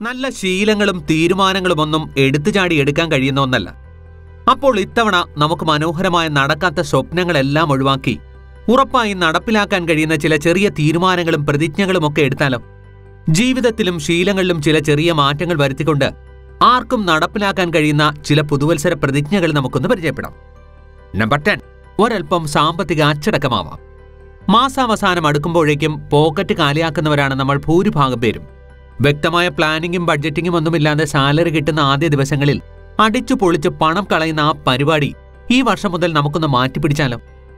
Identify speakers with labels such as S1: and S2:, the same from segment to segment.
S1: നല്ല ശീലങ്ങളും തീരുമാനങ്ങളും ഒന്നും എടുത്തുചാടി എടുക്കാൻ കഴിയുന്ന ഒന്നല്ല അപ്പോൾ ഇത്തവണ നമുക്ക് മനോഹരമായ നടക്കാത്ത സ്വപ്നങ്ങളെല്ലാം ഒഴിവാക്കി ഉറപ്പായി നടപ്പിലാക്കാൻ കഴിയുന്ന ചില ചെറിയ തീരുമാനങ്ങളും പ്രതിജ്ഞകളും ഒക്കെ എടുത്താലോ ജീവിതത്തിലും ശീലങ്ങളിലും ചില ചെറിയ മാറ്റങ്ങൾ വരുത്തിക്കൊണ്ട് ആർക്കും നടപ്പിലാക്കാൻ കഴിയുന്ന ചില പുതുവത്സര പ്രതിജ്ഞകൾ നമുക്കൊന്ന് പരിചയപ്പെടാം നമ്പർ ടെൻ ഒരൽപ്പം സാമ്പത്തിക അച്ചടക്കമാവാം മാസാവസാനം അടുക്കുമ്പോഴേക്കും പോക്കറ്റ് കാലിയാക്കുന്നവരാണ് നമ്മൾ ഭൂരിഭാഗം പേരും വ്യക്തമായ പ്ലാനിങ്ങും ബഡ്ജറ്റിങ്ങും ഒന്നുമില്ലാതെ സാലറി കിട്ടുന്ന ആദ്യ ദിവസങ്ങളിൽ അടിച്ചു പൊളിച്ച് പണം കളയുന്ന ആ പരിപാടി ഈ വർഷം മുതൽ നമുക്കൊന്ന് മാറ്റിപ്പിടിച്ചാലോ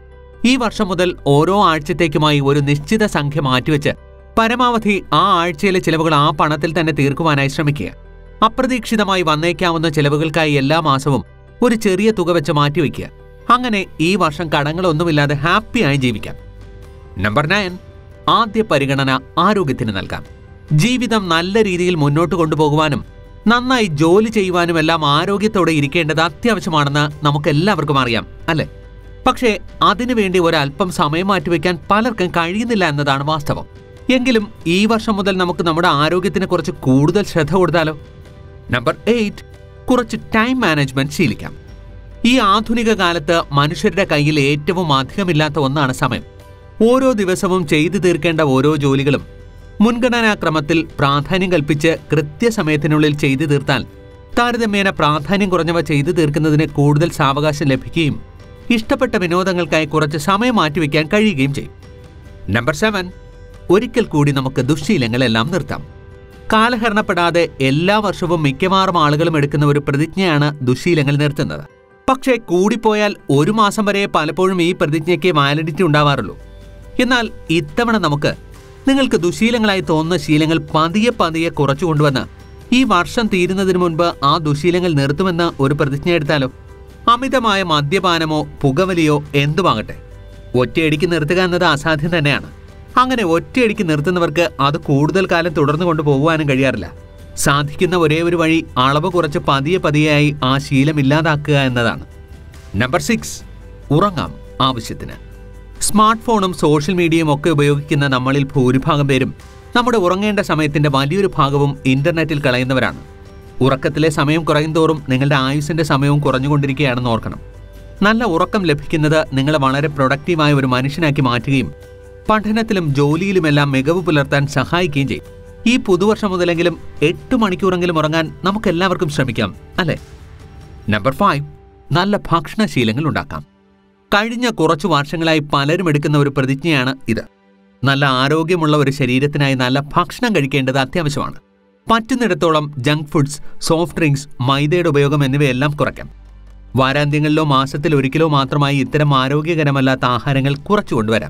S1: ഈ വർഷം മുതൽ ഓരോ ആഴ്ചത്തേക്കുമായി ഒരു നിശ്ചിത സംഖ്യ മാറ്റിവെച്ച് പരമാവധി ആ ആഴ്ചയിലെ ചിലവുകൾ ആ പണത്തിൽ തന്നെ തീർക്കുവാനായി ശ്രമിക്കുക അപ്രതീക്ഷിതമായി വന്നേക്കാവുന്ന ചിലവുകൾക്കായി എല്ലാ മാസവും ഒരു ചെറിയ തുക വെച്ച് മാറ്റിവെക്കുക അങ്ങനെ ഈ വർഷം കടങ്ങളൊന്നുമില്ലാതെ ഹാപ്പിയായി ജീവിക്കാം നമ്പർ നയൻ ആദ്യ പരിഗണന ആരോഗ്യത്തിന് നൽകാം ജീവിതം നല്ല രീതിയിൽ മുന്നോട്ട് കൊണ്ടുപോകുവാനും നന്നായി ജോലി ചെയ്യുവാനുമെല്ലാം ആരോഗ്യത്തോടെ ഇരിക്കേണ്ടത് അത്യാവശ്യമാണെന്ന് നമുക്കെല്ലാവർക്കും അറിയാം അല്ലേ പക്ഷേ അതിനുവേണ്ടി ഒരല്പം സമയം മാറ്റിവെക്കാൻ പലർക്കും കഴിയുന്നില്ല എന്നതാണ് വാസ്തവം എങ്കിലും ഈ വർഷം മുതൽ നമുക്ക് നമ്മുടെ ആരോഗ്യത്തിന് കുറച്ച് കൂടുതൽ ശ്രദ്ധ കൊടുത്താലോ നമ്പർ എയ്റ്റ് കുറച്ച് ടൈം മാനേജ്മെന്റ് ശീലിക്കാം ഈ ആധുനിക കാലത്ത് മനുഷ്യരുടെ കയ്യിൽ ഏറ്റവും അധികമില്ലാത്ത ഒന്നാണ് സമയം ഓരോ ദിവസവും ചെയ്തു തീർക്കേണ്ട ഓരോ ജോലികളും മുൻഗണനാക്രമത്തിൽ പ്രാധാന്യം കൽപ്പിച്ച് കൃത്യസമയത്തിനുള്ളിൽ ചെയ്തു തീർത്താൽ താരതമ്യേന പ്രാധാന്യം കുറഞ്ഞവ ചെയ്തു തീർക്കുന്നതിന് കൂടുതൽ സാവകാശം ലഭിക്കുകയും ഇഷ്ടപ്പെട്ട വിനോദങ്ങൾക്കായി കുറച്ച് സമയം മാറ്റിവെക്കാൻ കഴിയുകയും ചെയ്യും നമ്പർ സെവൻ ഒരിക്കൽ കൂടി നമുക്ക് ദുശ്ശീലങ്ങളെല്ലാം നിർത്താം കാലഹരണപ്പെടാതെ എല്ലാ വർഷവും മിക്കവാറും ആളുകളും എടുക്കുന്ന ഒരു പ്രതിജ്ഞയാണ് ദുശ്ശീലങ്ങൾ നിർത്തുന്നത് പക്ഷേ കൂടിപ്പോയാൽ ഒരു മാസം വരെ പലപ്പോഴും ഈ പ്രതിജ്ഞയ്ക്ക് വാലിഡിറ്റി ഉണ്ടാവാറുള്ളൂ എന്നാൽ ഇത്തവണ നമുക്ക് നിങ്ങൾക്ക് ദുശീലങ്ങളായി തോന്നുന്ന ശീലങ്ങൾ പതിയെ പതിയെ കുറച്ചു കൊണ്ടുവന്ന് ഈ വർഷം തീരുന്നതിന് മുൻപ് ആ ദുശീലങ്ങൾ നിർത്തുമെന്ന് ഒരു പ്രതിജ്ഞ എടുത്താലോ അമിതമായ മദ്യപാനമോ പുകവലിയോ എന്തുമാകട്ടെ ഒറ്റയടിക്ക് നിർത്തുക എന്നത് അസാധ്യം തന്നെയാണ് അങ്ങനെ ഒറ്റയടിക്ക് നിർത്തുന്നവർക്ക് അത് കൂടുതൽ കാലം തുടർന്നു കൊണ്ടുപോകുവാനും കഴിയാറില്ല സാധിക്കുന്ന ഒരേ ഒരു വഴി അളവ് കുറച്ച് പതിയെ പതിയെയായി ആ ശീലം ഇല്ലാതാക്കുക എന്നതാണ് നമ്പർ സിക്സ് ഉറങ്ങാം ആവശ്യത്തിന് സ്മാർട്ട് ഫോണും സോഷ്യൽ മീഡിയയും ഒക്കെ ഉപയോഗിക്കുന്ന നമ്മളിൽ ഭൂരിഭാഗം പേരും നമ്മുടെ ഉറങ്ങേണ്ട സമയത്തിന്റെ വലിയൊരു ഭാഗവും ഇന്റർനെറ്റിൽ കളയുന്നവരാണ് ഉറക്കത്തിലെ സമയം കുറയുന്തോറും നിങ്ങളുടെ ആയുസിന്റെ സമയവും കുറഞ്ഞുകൊണ്ടിരിക്കുകയാണെന്ന് ഓർക്കണം നല്ല ഉറക്കം ലഭിക്കുന്നത് നിങ്ങളെ വളരെ പ്രൊഡക്റ്റീവായ ഒരു മനുഷ്യനാക്കി മാറ്റുകയും പഠനത്തിലും ജോലിയിലുമെല്ലാം മികവ് പുലർത്താൻ സഹായിക്കുകയും ചെയ്യും ഈ പുതുവർഷം മുതലെങ്കിലും എട്ട് മണിക്കൂറെങ്കിലും ഉറങ്ങാൻ നമുക്കെല്ലാവർക്കും ശ്രമിക്കാം അല്ലേ നമ്പർ ഫൈവ് നല്ല ഭക്ഷണശീലങ്ങൾ ഉണ്ടാക്കാം കഴിഞ്ഞ കുറച്ചു വർഷങ്ങളായി പലരും എടുക്കുന്ന ഒരു പ്രതിജ്ഞയാണ് ഇത് നല്ല ആരോഗ്യമുള്ള ഒരു ശരീരത്തിനായി നല്ല ഭക്ഷണം കഴിക്കേണ്ടത് അത്യാവശ്യമാണ് പറ്റുന്നിടത്തോളം ജങ്ക് ഫുഡ്സ് സോഫ്റ്റ് ഡ്രിങ്ക്സ് മൈദയുടെ ഉപയോഗം എന്നിവയെല്ലാം കുറയ്ക്കാം വാരാന്ത്യങ്ങളിലോ മാസത്തിൽ ഒരിക്കലോ മാത്രമായി ഇത്തരം ആരോഗ്യകരമല്ലാത്ത ആഹാരങ്ങൾ കുറച്ചു കൊണ്ടുവരാം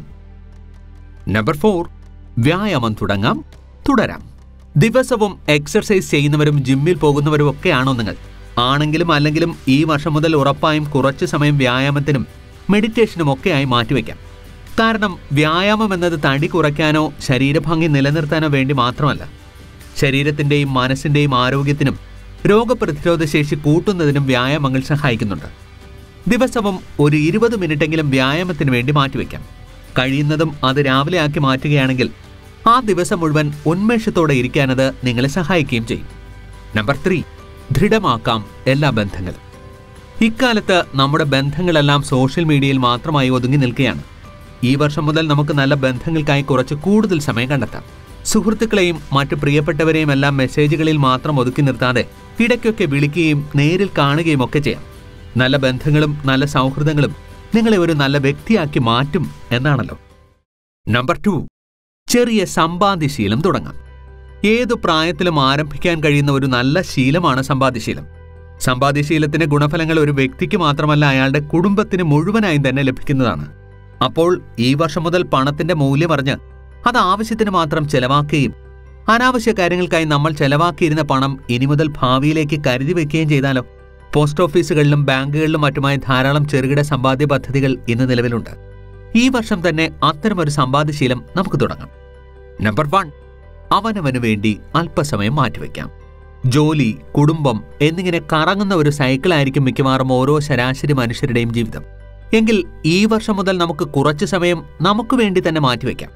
S1: നമ്പർ ഫോർ വ്യായാമം തുടങ്ങാം തുടരാം ദിവസവും എക്സർസൈസ് ചെയ്യുന്നവരും ജിമ്മിൽ പോകുന്നവരും ഒക്കെയാണോ നിങ്ങൾ ആണെങ്കിലും അല്ലെങ്കിലും ഈ വർഷം മുതൽ ഉറപ്പായും കുറച്ചു സമയം വ്യായാമത്തിനും മെഡിറ്റേഷനും ഒക്കെയായി മാറ്റിവെക്കാം കാരണം വ്യായാമം എന്നത് തടി കുറയ്ക്കാനോ ശരീരഭംഗി നിലനിർത്താനോ വേണ്ടി മാത്രമല്ല ശരീരത്തിന്റെയും മനസ്സിന്റെയും ആരോഗ്യത്തിനും രോഗപ്രതിരോധ ശേഷി കൂട്ടുന്നതിനും വ്യായാമങ്ങൾ സഹായിക്കുന്നുണ്ട് ദിവസവും ഒരു ഇരുപത് മിനിറ്റെങ്കിലും വ്യായാമത്തിന് വേണ്ടി മാറ്റിവെക്കാം കഴിയുന്നതും അത് രാവിലെ ആക്കി മാറ്റുകയാണെങ്കിൽ ആ ദിവസം മുഴുവൻ ഉന്മേഷത്തോടെ ഇരിക്കാനത് നിങ്ങളെ സഹായിക്കുകയും ചെയ്യും നമ്പർ ത്രീ ദൃഢമാക്കാം എല്ലാ ബന്ധങ്ങളും ഇക്കാലത്ത് നമ്മുടെ ബന്ധങ്ങളെല്ലാം സോഷ്യൽ മീഡിയയിൽ മാത്രമായി ഒതുങ്ങി നിൽക്കുകയാണ് ഈ വർഷം മുതൽ നമുക്ക് നല്ല ബന്ധങ്ങൾക്കായി കുറച്ച് കൂടുതൽ സമയം കണ്ടെത്താം സുഹൃത്തുക്കളെയും മറ്റു പ്രിയപ്പെട്ടവരെയും എല്ലാം മെസ്സേജുകളിൽ മാത്രം ഒതുക്കി നിർത്താതെ ഇടയ്ക്കൊക്കെ വിളിക്കുകയും നേരിൽ കാണുകയും ഒക്കെ ചെയ്യാം നല്ല ബന്ധങ്ങളും നല്ല സൗഹൃദങ്ങളും നിങ്ങളെ ഒരു നല്ല വ്യക്തിയാക്കി മാറ്റും എന്നാണല്ലോ നമ്പർ ടു ചെറിയ സമ്പാദ്യശീലം തുടങ്ങാം ഏതു പ്രായത്തിലും ആരംഭിക്കാൻ കഴിയുന്ന ഒരു നല്ല ശീലമാണ് സമ്പാദ്യശീലം സമ്പാദ്യശീലത്തിന്റെ ഗുണഫലങ്ങൾ ഒരു വ്യക്തിക്ക് മാത്രമല്ല അയാളുടെ കുടുംബത്തിന് മുഴുവനായും തന്നെ ലഭിക്കുന്നതാണ് അപ്പോൾ ഈ വർഷം മുതൽ പണത്തിന്റെ മൂല്യം അറിഞ്ഞ് അത് ആവശ്യത്തിന് മാത്രം ചെലവാക്കുകയും അനാവശ്യ കാര്യങ്ങൾക്കായി നമ്മൾ ചെലവാക്കിയിരുന്ന പണം ഇനി മുതൽ ഭാവിയിലേക്ക് കരുതി വെക്കുകയും ചെയ്താലോ പോസ്റ്റ് ഓഫീസുകളിലും ബാങ്കുകളിലും മറ്റുമായി ധാരാളം ചെറുകിട സമ്പാദ്യ പദ്ധതികൾ ഇന്ന് നിലവിലുണ്ട് ഈ വർഷം തന്നെ അത്തരമൊരു സമ്പാദ്യശീലം നമുക്ക് തുടങ്ങാം നമ്പർ വൺ അവനവന് വേണ്ടി അല്പസമയം മാറ്റിവെക്കാം ജോലി കുടുംബം എന്നിങ്ങനെ കറങ്ങുന്ന ഒരു സൈക്കിളായിരിക്കും മിക്കവാറും ഓരോ ശരാശരി മനുഷ്യരുടെയും ജീവിതം എങ്കിൽ ഈ വർഷം മുതൽ നമുക്ക് കുറച്ചു സമയം നമുക്ക് വേണ്ടി തന്നെ മാറ്റിവെക്കാം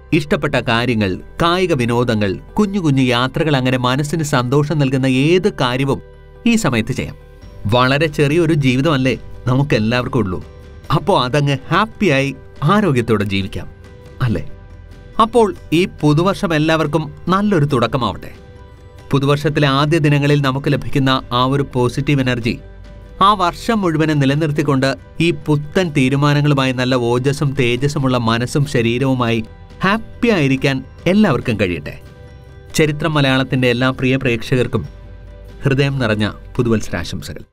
S1: ഇഷ്ടപ്പെട്ട കാര്യങ്ങൾ കായിക വിനോദങ്ങൾ കുഞ്ഞു കുഞ്ഞു യാത്രകൾ അങ്ങനെ മനസ്സിന് സന്തോഷം നൽകുന്ന ഏത് കാര്യവും ഈ സമയത്ത് ചെയ്യാം വളരെ ചെറിയൊരു ജീവിതമല്ലേ നമുക്കെല്ലാവർക്കും ഉള്ളൂ അപ്പോൾ അതങ്ങ് ഹാപ്പിയായി ആരോഗ്യത്തോടെ ജീവിക്കാം അല്ലേ അപ്പോൾ ഈ പുതുവർഷം എല്ലാവർക്കും നല്ലൊരു തുടക്കമാവട്ടെ പുതുവർഷത്തിലെ ആദ്യ ദിനങ്ങളിൽ നമുക്ക് ലഭിക്കുന്ന ആ ഒരു പോസിറ്റീവ് എനർജി ആ വർഷം മുഴുവനും നിലനിർത്തിക്കൊണ്ട് ഈ പുത്തൻ തീരുമാനങ്ങളുമായി നല്ല ഓജസ്സും തേജസ്സുമുള്ള മനസ്സും ശരീരവുമായി ഹാപ്പി ആയിരിക്കാൻ എല്ലാവർക്കും കഴിയട്ടെ ചരിത്രം മലയാളത്തിന്റെ എല്ലാ പ്രിയ പ്രേക്ഷകർക്കും ഹൃദയം നിറഞ്ഞ പുതുവത്സരാശംസകൾ